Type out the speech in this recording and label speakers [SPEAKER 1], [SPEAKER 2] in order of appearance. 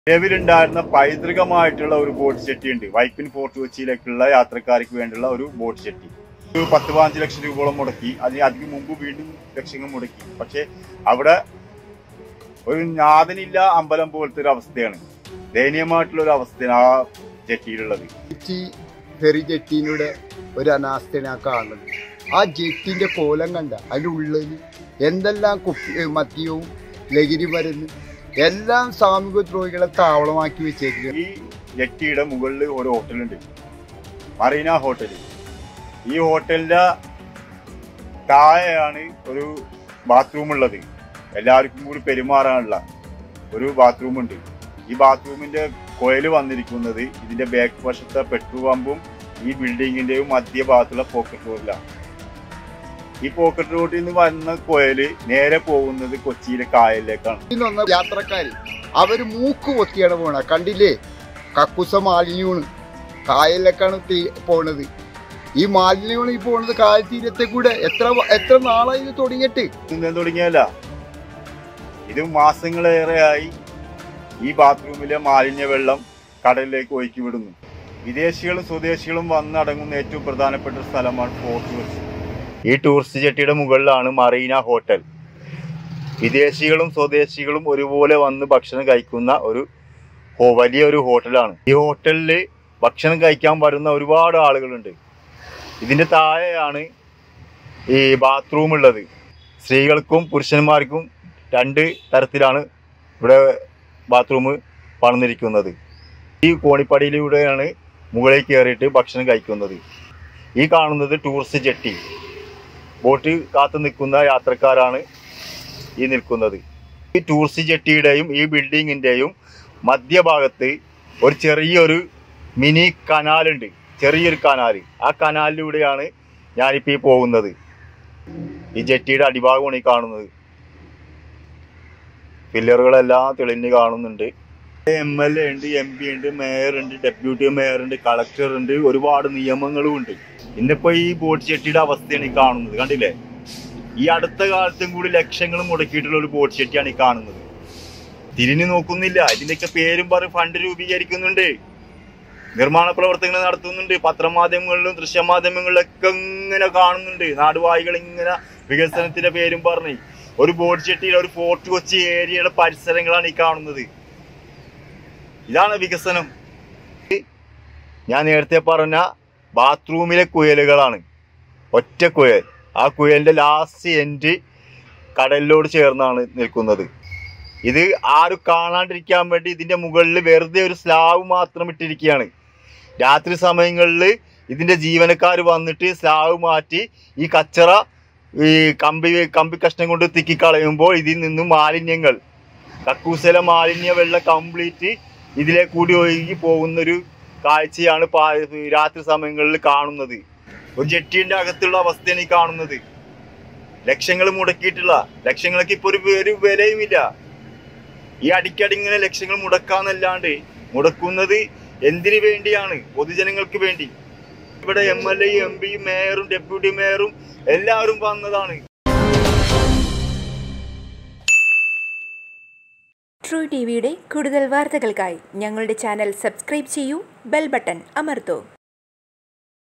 [SPEAKER 1] നിലവിലുണ്ടായിരുന്ന പൈതൃകമായിട്ടുള്ള ഒരു boat jetty ഉണ്ട് വൈപ്പിൻ ഫോർട്ട് കൊച്ചിയിലേക്കുള്ള യാത്രക്കാർക്ക് വേണ്ടിയുള്ള ഒരു ബോട്ട് ജെട്ടി ഒരു പത്ത് പതിനഞ്ച് ലക്ഷം രൂപയോളം മുടക്കി അതിന് അതിന് മുമ്പ് വീണ്ടും ലക്ഷങ്ങൾ മുടക്കി പക്ഷെ അവിടെ ഒരു നാഥനില്ല അമ്പലം പോലത്തെ ഒരു അവസ്ഥയാണ് ദയനീയമായിട്ടുള്ള ഒരു അവസ്ഥയാണ് ആ ജെട്ടിയിലുള്ളത്
[SPEAKER 2] ജെട്ടി ഫെറി ജെട്ടിയിലൂടെ ഒരു അനാസ്ഥയാണ് ആ കാണുന്നത് ആ ജെട്ടിന്റെ കോലം കണ്ട അതിൻ്റെ ഉള്ളിൽ എന്തെല്ലാം കുപ്പി ഏ, മദ്യവും ലഹരി മരുന്ന് എല്ലാം സാമൂഹിക ദ്രോഹികളെ താവളമാക്കി വെച്ചേക്കുക
[SPEAKER 1] ഈ ജെട്ടിയുടെ മുകളിൽ ഒരു ഹോട്ടലുണ്ട് മറീന ഹോട്ടൽ ഈ ഹോട്ടലിന്റെ താഴെയാണ് ഒരു ബാത്റൂം ഉള്ളത് എല്ലാവർക്കും കൂടി പെരുമാറാനുള്ള ഒരു ബാത്റൂം ഉണ്ട് ഈ ബാത്റൂമിന്റെ കോയൽ വന്നിരിക്കുന്നത് ഇതിന്റെ ബാക്ക് വശത്തെ പെട്രോൾ പമ്പും ഈ ബിൽഡിങ്ങിന്റെയും മധ്യഭാഗത്തുള്ള പോക്കറ്റ് റോഡിലാണ് ഈ പോക്കറ്റ് റോഡിൽ നിന്ന് വന്ന കോയല് നേരെ പോകുന്നത് കൊച്ചിയിലെ കായലിലേക്കാണ്
[SPEAKER 2] ഇന്ന് വന്ന യാത്രക്കാര് അവര് മൂക്ക് പൊത്തിയാണ് പോണത് കണ്ടില്ലേ കക്കുസ മാലിന്യമാണ് കായലിലേക്കാണ് തീ- പോണത് ഈ മാലിന്യമാണ് ഈ പോണത് കായൽ തീരത്തെ കൂടെ എത്ര വ- എത്ര നാളായി ഇത് തുടങ്ങിയിട്ട്
[SPEAKER 1] ഇന്ന് തുടങ്ങിയല്ല ഇത് മാസങ്ങളേറെയായി ഈ ബാത്റൂമിലെ മാലിന്യ വെള്ളം കടലിലേക്ക് ഒഴുക്കി വിടുന്നു വിദേശികളും സ്വദേശികളും വന്നടങ്ങുന്ന ഏറ്റവും പ്രധാനപ്പെട്ട ഒരു സ്ഥലമാണ് ഫോർട്ട് കൊച്ചി ഈ ടൂറിസ്റ്റ് ജെട്ടിയുടെ മുകളിലാണ് മറീന ഹോട്ടൽ വിദേശികളും സ്വദേശികളും ഒരുപോലെ വന്ന് ഭക്ഷണം കഴിക്കുന്ന ഒരു ഹോ- വലിയൊരു ഹോട്ടലാണ് ഈ ഹോട്ടലിൽ ഭക്ഷണം കഴിക്കാൻ വരുന്ന ഒരുപാട് ആളുകളുണ്ട് ഇതിന്റെ താഴെയാണ് ഈ ബാത്റൂം ഉള്ളത് സ്ത്രീകൾക്കും പുരുഷന്മാർക്കും രണ്ട് തരത്തിലാണ് ഇവിടെ ബാത്റൂം പണിതിരിക്കുന്നത് ഈ കോണിപ്പടിയിലൂടെയാണ് മുകളിൽ കയറിയിട്ട് ഭക്ഷണം കഴിക്കുന്നത് ഈ കാണുന്നത് ടൂറിസ്റ്റ് ജെട്ടി ബോട്ട് കാത്തു നിൽക്കുന്ന യാത്രക്കാരാണ് ഈ നിൽക്കുന്നത് ഈ ടൂറിസ്റ്റ് ജെട്ടിയുടെയും ഈ ബിൽഡിങ്ങിൻ്റെയും മധ്യഭാഗത്ത് ഒരു ചെറിയൊരു മിനി കനാലുണ്ട് ചെറിയൊരു കനാൽ ആ കനാലിലൂടെയാണ് ഞാനിപ്പോൾ ഈ പോകുന്നത് ഈ ജെട്ടിയുടെ അടിഭാഗമാണ് ഈ കാണുന്നത് പില്ലറുകളെല്ലാം തെളിഞ്ഞ് കാണുന്നുണ്ട് എം എൽ എ ഉണ്ട് എം പി ഉണ്ട് മേയർ ഉണ്ട് ഡെപ്യൂട്ടി മേയർ ഉണ്ട് കളക്ടർ ഉണ്ട് ഒരുപാട് നിയമങ്ങളും ഉണ്ട് ഇന്നിപ്പോ ഈ ബോട്ട് ജെട്ടിയുടെ അവസ്ഥയാണ് ഈ കാണുന്നത് കണ്ടില്ലേ ഈ അടുത്ത കാലത്തും കൂടി ലക്ഷങ്ങൾ മുടക്കിയിട്ടുള്ള ഒരു ബോട്ട് ജെട്ടിയാണ് ഈ കാണുന്നത് തിരിഞ്ഞു നോക്കുന്നില്ല ഇതിന്റെയൊക്കെ പേരും പറഞ്ഞ് ഫണ്ട് രൂപീകരിക്കുന്നുണ്ട് നിർമ്മാണ പ്രവർത്തനങ്ങൾ നടത്തുന്നുണ്ട് പത്രമാധ്യമങ്ങളിലും ദൃശ്യമാധ്യമങ്ങളിലൊക്കെ ഇങ്ങനെ കാണുന്നുണ്ട് നാടുവാഴികൾ ഇങ്ങനെ വികസനത്തിന്റെ പേരും പറഞ്ഞ് ഒരു ബോട്ട് ചെട്ടിയിൽ ഒരു ഫോർട്ട് കൊച്ചി ഏരിയയുടെ പരിസരങ്ങളാണ് ഈ കാണുന്നത് ഇതാണ് വികസനം ഞാൻ നേരത്തെ പറഞ്ഞ ബാത്റൂമിലെ കുയലുകളാണ് ഒറ്റ കുയൽ ആ കുയലിന്റെ ലാസ്റ്റ് എൻഡ് കടലിലോട് ചേർന്നാണ് നിൽക്കുന്നത് ഇത് ആരും കാണാണ്ടിരിക്കാൻ വേണ്ടി ഇതിന്റെ മുകളിൽ വെറുതെ ഒരു സ്ലാവ് മാത്രം ഇട്ടിരിക്കുകയാണ് രാത്രി സമയങ്ങളിൽ ഇതിന്റെ ജീവനക്കാർ വന്നിട്ട് സ്ലാവ് മാറ്റി ഈ കച്ചറ ഈ കമ്പി കമ്പി കഷ്ണം കൊണ്ട് തിക്കിക്കളയുമ്പോൾ ഇതിൽ നിന്നും മാലിന്യങ്ങൾ കക്കൂസല മാലിന്യ വെള്ളം കംപ്ലീറ്റ് ഇതിലെ കൂടി ഒഴുകി പോകുന്നൊരു കാഴ്ചയാണ് പാ- രാത്രി സമയങ്ങളിൽ കാണുന്നത് ഒരു ജെട്ടിന്റെ അകത്തുള്ള അവസ്ഥയാണ് ഈ കാണുന്നത് ലക്ഷങ്ങൾ മുടക്കിയിട്ടുള്ള ലക്ഷങ്ങൾക്ക് ഇപ്പൊ ഒരു ഒരു വിലയുമില്ല ഈ അടിക്കടി ഇങ്ങനെ ലക്ഷങ്ങൾ മുടക്കാന്നല്ലാണ്ട് മുടക്കുന്നത് എന്തിനു വേണ്ടിയാണ് പൊതുജനങ്ങൾക്ക് വേണ്ടി ഇവിടെ എം എൽ എയും എം പിയും മേയറും ഡെപ്യൂട്ടി മേയറും എല്ലാവരും വന്നതാണ്
[SPEAKER 3] ട്രൂ ടി വിയുടെ കൂടുതൽ വാർത്തകൾക്കായി ഞങ്ങളുടെ ചാനൽ സബ്സ്ക്രൈബ് ചെയ്യൂ ബെൽ ബട്ടൺ അമർത്തൂ